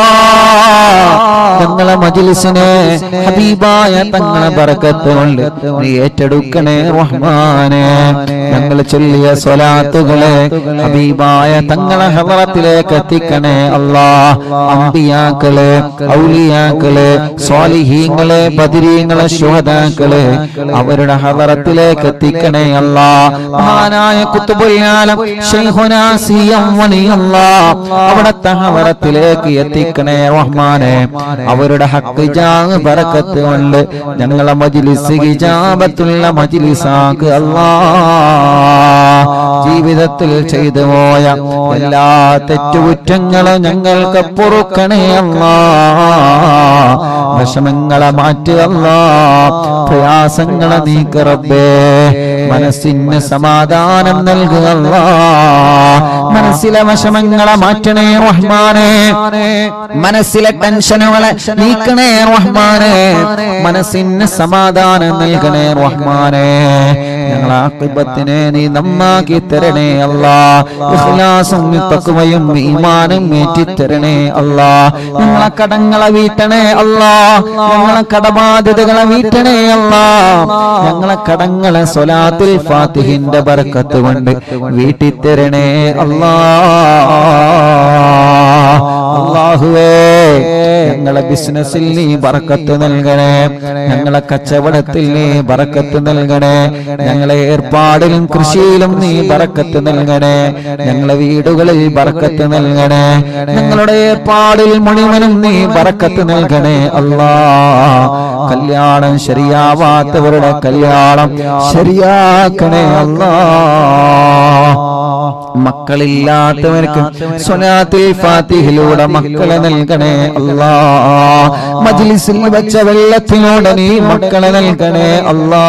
തങ്ങളെ മജിലിസിനെ ഹബീബായ തങ്ങളെ ബറക്കത്ത് കൊണ്ട് നീ ഏറ്റെടുക്കണേ റഹ്മാനെ ഞങ്ങൾ ചൊല്ലിയ സ്വലാത്തുകളെ ഹബീബായ തങ്ങളെ ഹവറത്തിലേക്ക് എത്തിക്കണേ അല്ലാ അമ്പിയാക്കളെ ഔലിയാക്കളെ സ്വാലിഹീങ്ങളെ ബദിരീങ്ങളെ ശുഹദാക്കളെ അവരുടെ ഹവറത്തിലേക്ക് എത്തിക്കണേ അല്ലാ മഹാനായ കുത്തുബുൽആലം ശൈഖുനാ സിയം വലിയല്ലാ അവിടത്തെ ഹവറത്തിലേക്ക് എത്തിക്കണേ റഹ്മാനെ അവരുടെ ഹക്ക് ജാങ് ബറക്കത്ത് കൊണ്ട് ഞങ്ങളെ മജ്ലിസ് ഹിജാബത്തുള്ള മജ്ലിസാക്ക് അല്ലാ ജീവിതത്തിൽ ചെയ്തു പോയ എല്ലാ തെറ്റുകുറ്റങ്ങളും ഞങ്ങൾക്ക് പൊറുക്കണേ അല്ലാ വിഷമങ്ങളെ മാറ്റുകല്ല പ്രയാസങ്ങളെ നീക്കറബേ മനസ്സിന് സമാധാനം നൽകുകല്ല മനസ്സിലെ വിഷമങ്ങളെ മാറ്റണേ റഹ്മാനെ മനസ്സിലെ ടെൻഷനുകളെ നീക്കണേ റഹ്മാനെ മനസ്സിന് സമാധാനം നൽകണേ റഹ്മാനെ ഞങ്ങളെ ആക്കിബത്തിനെ നീ നന്നാക്കി തരണേ അല്ലാ ഇഖ്ലാസും തഖ്വയും ഈമാനും ഏറ്റിത്തരണേ അല്ലാ ഞങ്ങളെ കടങ്ങളെ വീട്ടണേ അല്ലാ ഞങ്ങളെ കടബാധ്യതകളെ വീട്ടണേ അല്ലാ ഞങ്ങളെ കടങ്ങളെ സ്വലാത്തിൽ ഫാത്തിഹിന്റെ ബർക്കത്ത് കൊണ്ട് വീട്ടിത്തരണേ അല്ലാ അള്ളാഹുവേ ഞങ്ങളെ ബിസിനസ്സിൽ നീ ബറക്കത്ത് നൽകണേ ഞങ്ങളെ കച്ചവടത്തിൽ നീ ബറക്കത്ത് നൽകണേ ഞങ്ങളെ ഏർപ്പാടിലും കൃഷിയിലും നീ ബറക്കത്ത് നൽകണേ ഞങ്ങളെ വീടുകളിൽ ബറക്കത്ത് നൽകണേ ഞങ്ങളുടെ ഏർപ്പാടിൽ മുഴുവനും നീ ബറക്കത്ത് നൽകണേ അല്ലാ കല്യാണം ശരിയാവാത്തവരുടെ കല്യാണം ശരിയാക്കണേ അല്ലാ മക്കളില്ലാത്തവർക്ക് സ്വലാത്തിൽ ഫാത്തിഹിലൂടെ മക്കളെ നൽകണേ അല്ലാ മജ്ലിസിൽ വെച്ച വെള്ളത്തിലൂടെ നീ മക്കളെ നൽകണേ അല്ലാ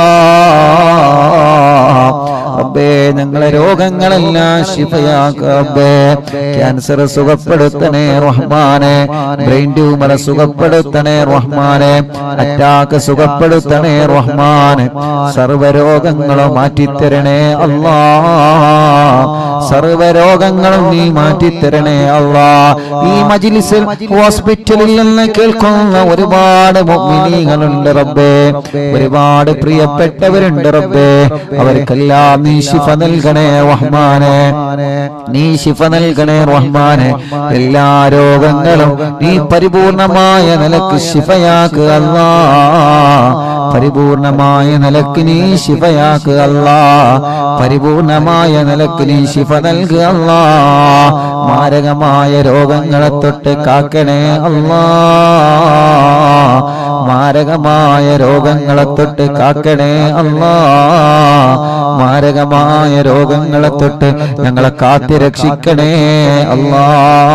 റബ്ബേ ഞങ്ങളെ രോഗങ്ങളെല്ലാം ശിഫയാക്കേ ക്യാൻസർ സുഖപ്പെടുത്തണേ റഹ്മാനെ ബ്രെയിൻ ട്യൂമർ സുഖപ്പെടുത്തണേ റഹ്മാനെ അറ്റാക്ക് സുഖപ്പെടുത്തണേ റഹ്മാനെ സർവരോഗങ്ങളും മാറ്റിത്തരണേ അല്ലാ സർവരോഗങ്ങളും നീ മാറ്റിത്തരണേ അല്ലാ ഈ മജിലിസിൽ ഹോസ്പിറ്റലിൽ നിന്ന് കേൾക്കുന്ന ഒരുപാട് മുഅ്മിനീങ്ങളുണ്ട് റബ്ബേ ഒരുപാട് പ്രിയപ്പെട്ടവരുണ്ട് റബ്ബേ അവർക്കെല്ലാം നീ ശിഫ നൽകണേ റഹ്മാനെ നീ ശിഫ നൽകണേ റഹ്മാനെ എല്ലാ രോഗങ്ങളും നീ പരിപൂർണമായ നിലക്ക് ശിഫയാക്കുക അല്ലാ പരിപൂർണമായ നിലക്ക് നീ ശിഫയാക്കുക അല്ലാ പരിപൂർണമായ നിലക്ക് നീ ശിഫ നൽകുക അല്ലാ മാരകമായ രോഗങ്ങളെ തൊട്ട് കാക്കണേ അല്ലാ മാരകമായ രോഗങ്ങളെ തൊട്ട് കാക്കണേ അല്ലാ മാരകമായ രോഗങ്ങളെ തൊട്ട് ഞങ്ങളെ കാത്തി രക്ഷിക്കണേ അല്ലാ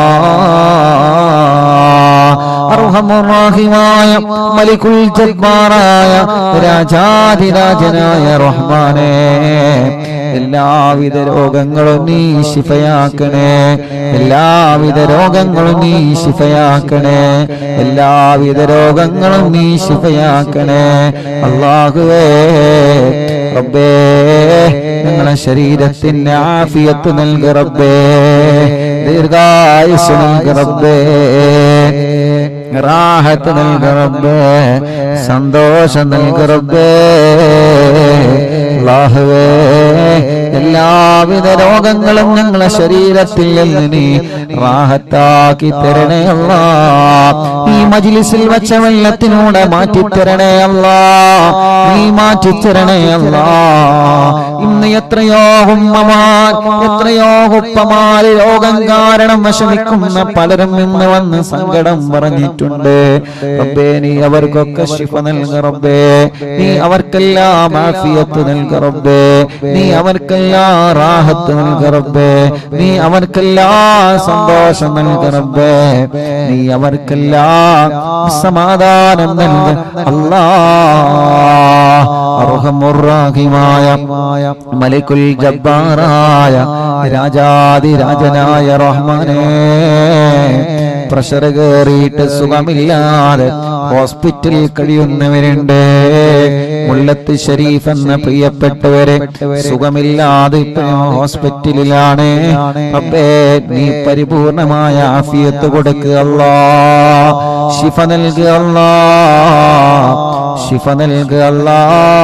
അർഹമുറാഹിമായ മലിക്കുൽ ജബ്ബാറായ രാജാധിരാജനായ റഹ്മാനേ എല്ലാവിധ രോഗങ്ങളും നീ ശിഫയാക്കണേ എല്ലാവിധ രോഗങ്ങളും നീ ശിഫയാക്കണേ എല്ലാവിധ രോഗങ്ങളും നീ ശിഫയാക്കണേ അള്ളാഹുവേ റബ്ബേ ഞങ്ങളെ ശരീരത്തിന് ആഫിയത്ത് നൽക റബ്ബേ ദീർഘായുസ് നൽക റബ്ബേ റാഹത്ത് നൽക റബ്ബേ സന്തോഷം നൽക റബ്ബേ അല്ലാഹുവേ എല്ലാവിധ രോഗങ്ങളും ഞങ്ങളെ ശരീരത്തിൽ നിന്ന് നീ റാഹത്താക്കി തരണേ അല്ലാ ഈ മജിലിസിൽ വെച്ച വെള്ളത്തിലൂടെ മാറ്റിത്തരണേ അല്ലാ നീ മാറ്റിത്തരണേ അല്ലാ ഇന്ന് എത്രയോ ഉമ്മമാർ എത്രയോ ഉപ്പമാര് രോഗം കാരണം വിഷമിക്കുന്ന പലരും ഇന്ന് വന്ന് സങ്കടം പറഞ്ഞിട്ടുണ്ട് റബ്ബേ നീ അവർക്കൊക്കെ ശിഫ നൽക റബ്ബേ നീ അവർക്കെല്ലാം ആഫിയത്ത് നൽക റബ്ബേ നീ അവർക്കെല്ലാം റാഹത്ത് നൽക റബ്ബേ നീ അവർക്കെല്ലാം സന്തോഷം നൽക റബ്ബേ നീ അവർക്കെല്ലാം സമാധാനം നൽക അല്ലാ അർഹമുറാഹിമായ മലിക്കുൽ ജബ്ബാറായ രാജാതിരാജനായ റഹ്മാനേ പ്രഷർ കയറിയിട്ട് സുഖമില്ലാതെ ഹോസ്പിറ്റലിൽ കഴിയുന്നവരുണ്ട് മുല്ലത്ത് ഷരീഫ് എന്ന പ്രിയപ്പെട്ടവരെ സുഖമില്ലാതെ ഇപ്പോഴും ഹോസ്പിറ്റലിലാണ് അപ്പേ നീ പരിപൂർണമായ ആഫിയത്ത് കൊടുക്കുക അല്ലാ ശിഫ നൽകുക അല്ലാ ശിഫ നൽകുക അല്ലാ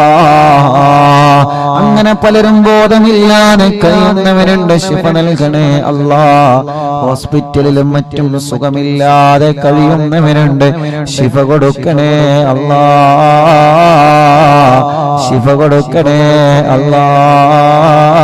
അങ്ങനെ പലരും ബോധമില്ലാതെ കഴിയുന്നവരുണ്ട് ശിഫ നൽകണേ അല്ലാ ഹോസ്പിറ്റലിലും മറ്റും സുഖമില്ലാതെ കഴിയുന്നവരുണ്ട് ശിഫ കൊടുക്കണേ അല്ലാ ശിഫ കൊടുക്കണേ അല്ലാ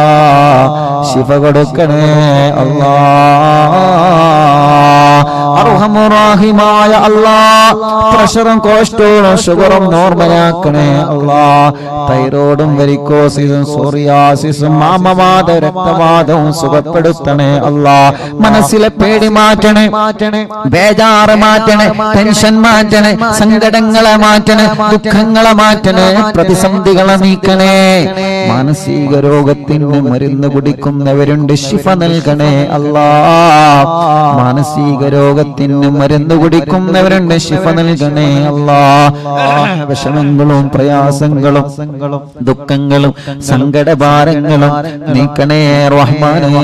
ശിഫ കൊടുക്കണേ അല്ലാ അർഹമുറാഹിമായ അല്ലാ പ്രഷറും കൊളസ്ട്രോളും ഷുഗറും നോർമലാക്കണേ അല്ലാ തൈറോയിഡും വെരിക്കോസിസും സോറിയാസിസും മാമവാദ രക്തവാദവും സുഖപ്പെടുത്തണേ അല്ലാ മനസ്സിലെ പേടി മാറ്റണേ മാറ്റണേ ബേജാറ് മാറ്റണേ ടെൻഷൻ മാറ്റണേ സങ്കടങ്ങളെ മാറ്റണേ ദുഃഖങ്ങളെ മാറ്റണേ പ്രതിസന്ധികളെ നീക്കണേ മാനസിക രോഗത്തിന് മരുന്ന് കുടിക്കുന്നവരുണ്ട് ശിഫ നൽകണേ അല്ലാ മാനസിക രോഗത്തിന് മരുന്ന് കുടിക്കുന്നവരുണ്ട് ശിഫ നൽകണേ അല്ലാ വിഷമങ്ങളും പ്രയാസങ്ങളും ദുഃഖങ്ങളും സങ്കടഭാരങ്ങളും നീക്കണേ റഹ്മാനേ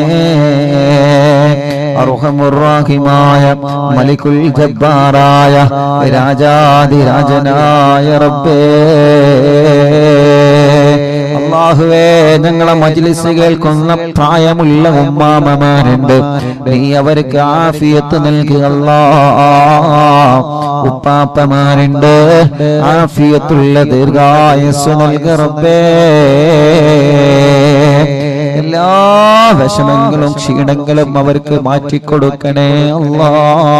അർഹമുറാഹിമായ മലിക്കുൽ ജബ്ബാറായ രാജാതിരാജനായ റബ്ബേ അള്ളാഹുവേ ഞങ്ങളെ മജ്ലിസ് കേൾക്കുന്ന പ്രായമുള്ള ഉമ്മാമമാരുണ്ട് നീ അവർക്ക് ആഫിയത്ത് നൽകുക അല്ലാ ഉപ്പാപ്പമാരുണ്ട് ആഫിയത്തുള്ള ദീർഘായുസ് നൽകുക റബ്ബേ എല്ലാ വിഷമങ്ങളും ക്ഷീണങ്ങളും അവർക്ക് മാറ്റിക്കൊടുക്കണേ അല്ലാ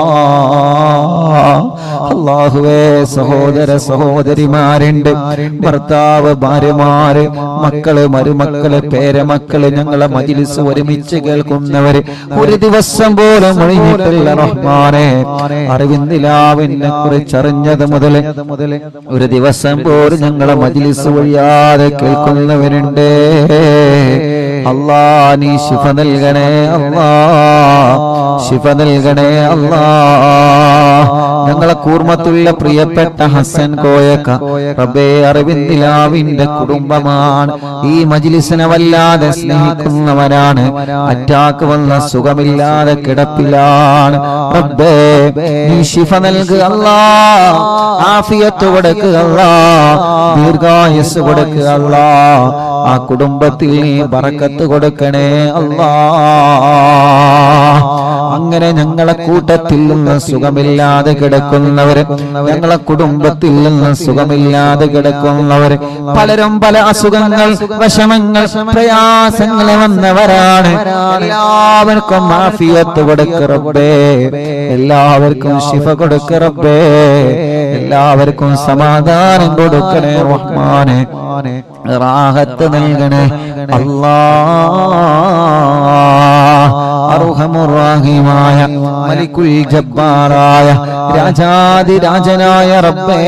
അള്ളാഹുവേ സഹോദര സഹോദരിമാരുണ്ട് ഭർത്താവ് ഭാര്യമാര് മക്കള് മരുമക്കള് പേരമക്കള് ഞങ്ങളെ മജിലിസ് ഒരുമിച്ച് കേൾക്കുന്നവര് ഒരു ദിവസം പോലും ഒഴിഞ്ഞിട്ടില്ല റഹ്മാനെ അറിവിന്ദിലാവിനെ കുറിച്ച് അറിഞ്ഞത് മുതല് ഒരു ദിവസം പോലും ഞങ്ങളെ മജിലിസ് ഒഴിയാതെ കേൾക്കുന്നവരുണ്ട് അല്ലാ നീ ശിഫ നൽകണേ അല്ലാ ശിഫ നൽകണേ അല്ലാ ഞങ്ങളെ കൂർമ്മത്തുള്ള പ്രിയപ്പെട്ട ഹസൻ കോയക്ക റബ്ബേ അറിവിന്ദിലാവിന്റെ കുടുംബമാണ് ഈ മജിലിസിനെ വല്ലാതെ സ്നേഹിക്കുന്നവരാണ് അറ്റാക്ക് വന്ന സുഖമില്ലാതെ കിടപ്പിലാണ് റബ്ബേ നീ ശിഫ നൽകുക അല്ലാ ആഫിയത്ത് കൊടുക്കുക അല്ലാ ദീർഘായുസ് കൊടുക്കുക അല്ലാ ആ കുടുംബത്തിൽ നീ ബറക്കത്ത് കൊടുക്കണേ അല്ലാ അങ്ങനെ ഞങ്ങളെ കൂട്ടത്തിൽ നിന്ന് സുഖമില്ലാതെ കിടക്കുന്നവര് ഞങ്ങളെ കുടുംബത്തിൽ നിന്ന് സുഖമില്ലാതെ കിടക്കുന്നവര് പലരും പല അസുഖങ്ങൾ വിഷമങ്ങൾ പ്രയാസങ്ങൾ വന്നവരാണ് എല്ലാവർക്കും മാഫിയത്ത് കൊടുക്കറബേ എല്ലാവർക്കും ശിഫ കൊടുക്കറബേ എല്ലാവർക്കും സമാധാനം കൊടുക്കണേ റഹ്മാനെ റാഹത്ത് നൽകണേ അല്ലാ അർഹമുറാഹിമായ മലിക്കുൽ ജബ്ബാറായ രാജാതിരാജനായ റബ്ബേ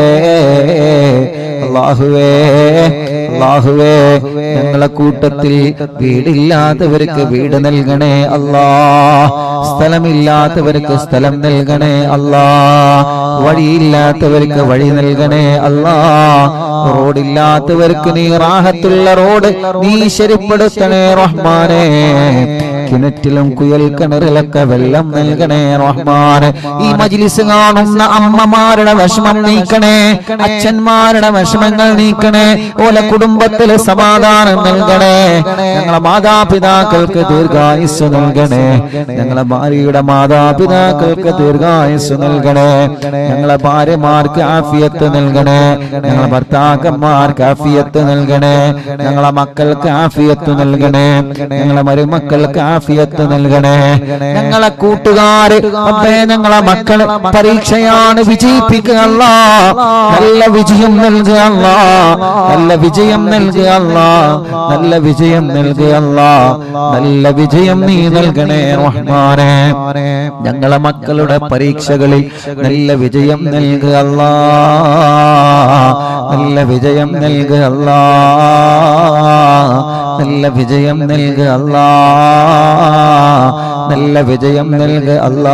അല്ലാഹുവേ അല്ലാഹുവേ ഞങ്ങളെ കൂട്ടത്തിൽ വീടില്ലാത്തവർക്ക് വീട് നൽകണേ അല്ലാ സ്ഥലമില്ലാത്തവർക്ക് സ്ഥലം നൽകണേ അല്ലാ വഴിയില്ലാത്തവർക്ക് വഴി നൽകണേ അല്ലാ റോഡില്ലാത്തവർക്ക് നീ റാഹത്തുള്ള റോഡ് നീ ശരിപ്പെടുത്തണേ റഹ്മാനേ കിണറ്റിലും കുയൽ കിണറിലൊക്കെ വെള്ളം നൽകണേ റഹ്മാന് ഈ മജിലിസ് കാണുന്ന അമ്മമാരുടെ വിഷമം നീക്കണേ അച്ഛന്മാരുടെ വിഷമങ്ങൾ നീക്കണേ ഓല കുടുംബത്തില് സമാധാനം നൽകണേ ഞങ്ങളെ മാതാപിതാക്കൾക്ക് ദീർഘായുസ് നൽകണേ ഞങ്ങളെ ഭാര്യയുടെ മാതാപിതാക്കൾക്ക് ദീർഘായുസ് നൽകണേ ഞങ്ങളെ ഭാര്യമാർക്ക് ആഫിയത്ത് നൽകണേ ഞങ്ങളെ ഭർത്താക്കന്മാർക്ക് ആഫിയത്ത് നൽകണേ ഞങ്ങളെ മക്കൾക്ക് ആഫിയത്ത് നൽകണേ ഞങ്ങളെ മരുമക്കൾക്ക് ആഫിയത്ത് നൽകണേ ഞങ്ങളെ കൂട്ടുകാര് അപ്പേ ഞങ്ങളെ മക്കള് പരീക്ഷയാണ് വിജയിപ്പിക്കുക അല്ലാ. നല്ല വിജയം നൽകുക അല്ലാ. നല്ല വിജയം നൽകുക അല്ലാ. നല്ല വിജയം നൽകുക അല്ലാ. നല്ല വിജയം നീ നൽകണേ റഹ്മാനെ ഞങ്ങളെ മക്കളുടെ പരീക്ഷകളിൽ നല്ല വിജയം നൽകുക അല്ലാ. നല്ല വിജയം നൽകുക അല്ലാ. നല്ല വിജയം നൽകുക അല്ലാ നല്ല വിജയം നൽകുക അല്ലാ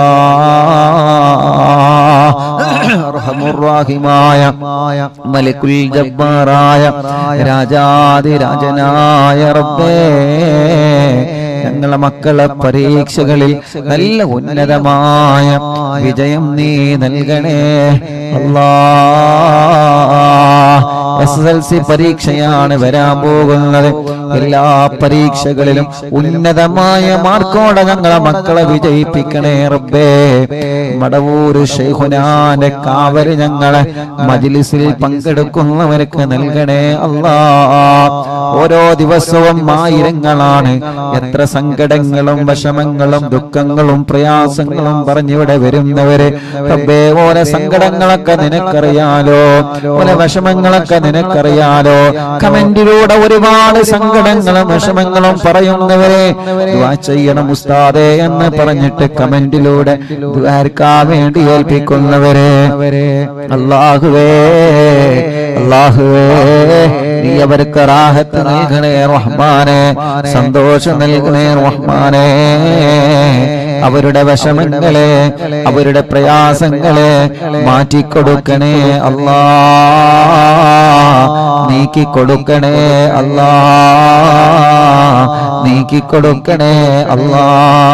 അർഹമുറാഹിമായ മലിക്കുൽ ജബ്ബാറായ രാജാതിരാജനായ റബ്ബേ ഞങ്ങളെ മക്കളെ പരീക്ഷകളിൽ നല്ല ഉന്നതമായ വിജയം നീ നൽകണേ Allah S S L C പരീക്ഷയാണ് വരാൻ പോകുന്നത് എല്ലാ പരീക്ഷകളിലും ഉന്നതമായ മാർക്കോടെ ഞങ്ങളെ മക്കളെ വിജയിപ്പിക്കണേ റബ്ബേ മടവൂര് ഷെയ്ഖുനാന്റെ കാവല് ഞങ്ങളെ മജിലിസിൽ പങ്കെടുക്കുന്നവർക്ക് നൽകണേ അല്ലാ ഓരോ ദിവസവും ആയിരങ്ങളാണ് എത്ര സങ്കടങ്ങളും വിഷമങ്ങളും ദുഃഖങ്ങളും പ്രയാസങ്ങളും പറഞ്ഞിവിടെ വരുന്നവര് റബ്ബേ ഓരോ സങ്കടങ്ങളൊക്കെ നിനക്കറിയാലോ ഓരോ വിഷമങ്ങളൊക്കെ നിനക്കറിയാലോ കമന്റിലൂടെ ഒരുപാട് സങ്കടങ്ങളും വിഷമങ്ങളും പറയുന്നവരെ ദുആ ചെയ്യണം ഉസ്താദേ എന്ന് പറഞ്ഞിട്ട് കമന്റിലൂടെ ദ്വാരക്കാൻ വേണ്ടി ഏൽപ്പിക്കുന്നവരെ അള്ളാഹുവേ അള്ളാഹുവേ നീ അവർക്ക് റാഹത്ത് നൽകണേ റഹ്മാനെ സന്തോഷം നൽകണേ റഹ്മാനെ അവരുടെ വിഷമങ്ങളെ അവരുടെ പ്രയാസങ്ങളെ മാറ്റിക്കൊടുക്കണേ അല്ലാ നീക്കിക്കൊടുക്കണേ അല്ലാ നീക്കിക്കൊടുക്കണേ അല്ലാ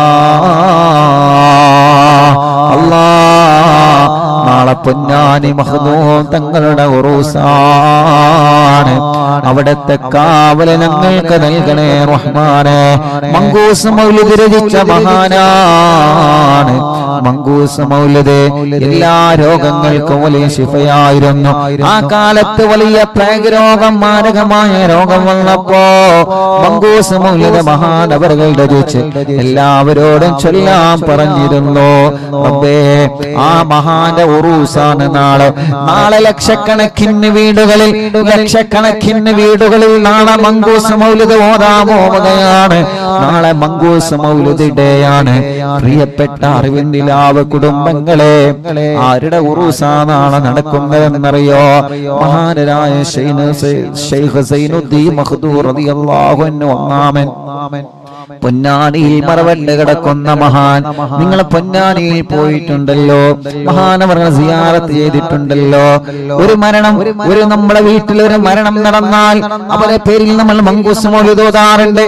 അല്ലാ നാളെ പൊന്നാനി മഹദൂം തങ്ങളുടെ ഉറൂസാണ് അവിടത്തെ കാവല് ഞങ്ങൾക്ക് നൽകണേ റഹ്മാനെ മങ്കൂസ് മൗലിദ് രചിച്ച മഹാനാണ് മങ്കൂസ് മൗലിദ് എല്ലാ രോഗങ്ങൾക്കും വലിയ ശിഫയായിരുന്നു ആ കാലത്ത് വലിയ പ്ലേഗ് രോഗം മാരകമായ രോഗം വന്നപ്പോ മങ്കൂസ് മൗലിദ് മഹാനവറുകൾ രചിച്ച് എല്ലാവരോടും ചൊല്ലാൻ പറഞ്ഞിരുന്നു റബ്ബേ ആ മഹാന്റെ ഉറൂസാണ് നാളെ നാളെ ലക്ഷക്കണക്കിന് വീടുകളിൽ ലക്ഷക്കണക്കിന് വീടുകളിൽ നാളെ മങ്കൂസ് മൗലിദ് ഓതാൻ പോവുകയാണ് നാളെ മങ്കൂസ് മൗലിദ് ഡേയാണ് പ്രിയപ്പെട്ട അറിവിന്ദിലാവ് കുടുംബങ്ങളെ ആരുടെ ഉറൂസാ നാളെ നടക്കുന്നതെന്നറിയോ മഹാനരായ ഷൈന് സൈ- ഷെയ്ഖ് സൈനുദ്ദീൻ മഖ്ദൂർ റളിയല്ലാഹു അൻഹു ഒന്നാമൻ പൊന്നാനിയിൽ മറവണ്ട് കിടക്കുന്ന മഹാൻ നിങ്ങൾ പൊന്നാനിയിൽ പോയിട്ടുണ്ടല്ലോ മഹാനവർകൾ സിയാറത്ത് ചെയ്തിട്ടുണ്ടല്ലോ ഒരു മരണം ഒരു നമ്മുടെ വീട്ടിൽ ഒരു മരണം നടന്നാൽ അവരെ പേരിൽ നമ്മൾ മങ്കൂസ് മൗലിതോതാറുണ്ട്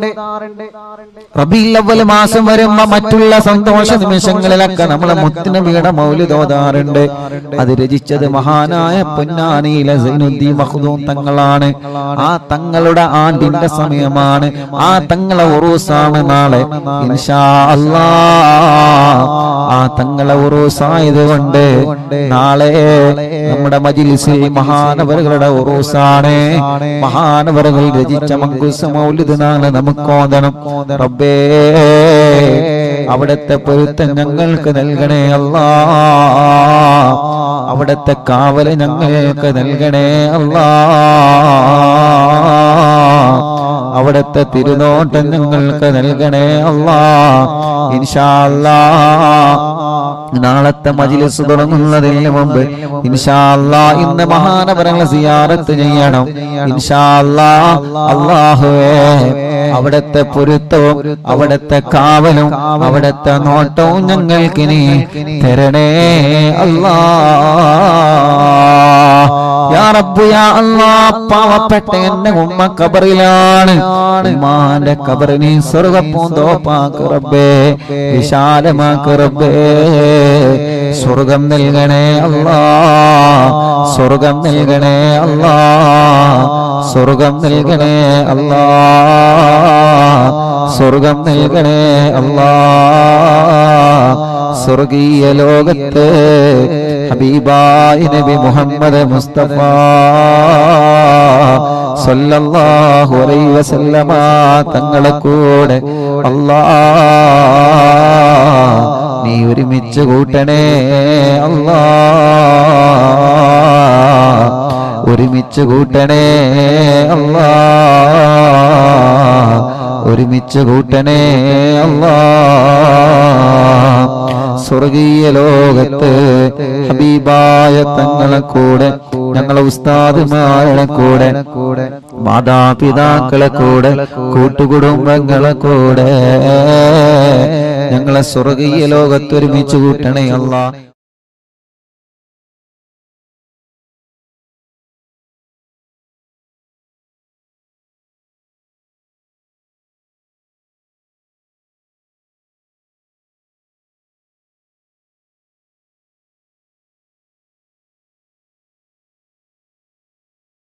റബീൽ അവൽ മാസം വരുമ്പോ മറ്റുള്ള സന്തോഷ നിമിഷങ്ങളിലൊക്കെ നമ്മളെ മുത്തിനബിയുടെ മൗലിതോതാറുണ്ട് അത് രചിച്ചത് മഹാനായ പൊന്നാനിയിലെ സൈനുദ്ദീൻ മഖ്ദൂം തങ്ങളാണ് ആ തങ്ങളുടെ ആണ്ടിന്റെ സമയമാണ് ആ തങ്ങളെ ഉറൂസാണ് നാളെ ഇൻഷാ അല്ലാ ആ തങ്ങളെ ഉറൂസായത് കൊണ്ട് നാളെ നമ്മുടെ മജിലിസിൽ മഹാനവറുകളുടെ ഉറൂസാണ് മഹാനവറുകൾ രചിച്ച മങ്കുസ് മൗലിദ് നാളെ നമുക്ക് ഓതണം റബ്ബേ അവിടത്തെ പൊരുത്തം ഞങ്ങൾക്ക് നൽകണേ അല്ലാ അവിടത്തെ കാവല് ഞങ്ങൾക്ക് നൽകണേ അല്ലാ അവിടത്തെ തിരുനോട്ടം ഞങ്ങൾക്ക് നൽകണേ അല്ലാ ഇൻഷാ അല്ലാ നാളത്തെ മജിലിസ് തുടങ്ങുന്നതിന് മുമ്പ് ഇൻഷാ അല്ലാ ഇന്ന് മഹാനപരങ്ങളെ സിയാറത്ത് ചെയ്യണം ഇൻഷാ അല്ലാ അല്ലാഹുവേ അവിടത്തെ പൊരുത്തവും അവിടത്തെ കാവലും അവിടത്തെ നോട്ടവും ഞങ്ങൾക്കിനി തരണേ അല്ലാ യാ റബ്ബു യാ അല്ലാ പാവപ്പെട്ട എന്റെ ഉമ്മ കബറിലാണ് ഉമ്മാന്റെ കബറിനെ സ്വർഗപ്പൂന്തോപ്പാക്ക് റബ്ബേ വിശാലമാക്ക് റബ്ബേ സ്വർഗം നൽകണേ അല്ലാ സ്വർഗം നൽകണേ അല്ലാ സ്വർഗം നൽകണേ അല്ലാ സ്വർഗം നൽകണേ അല്ലാ സ്വർഗീയ ലോകത്ത് ഹബീബായ നബി മുഹമ്മദ് മുസ്തഫ സല്ലല്ലാഹു അലൈഹി വസല്ലമ തങ്ങളെ കൂടെ അല്ലാ നീ ഒരുമിച്ച് കൂട്ടണേ അല്ലാ ഒരുമിച്ച് കൂട്ടണേ അല്ലാ ഒരുമിച്ച് കൂട്ടണേ അല്ലാ സ്വർഗീയ ലോകത്ത് ഹബീബായ തങ്ങളെ കൂടെ ഞങ്ങളെ ഉസ്താദുമാരുടെ കൂടെ മാതാപിതാക്കളെ കൂടെ കൂട്ടുകുടുംബങ്ങളെ കൂടെ ഞങ്ങളെ സ്വർഗീയ ലോകത്ത് ഒരുമിച്ച് കൂട്ടണേ അല്ലാ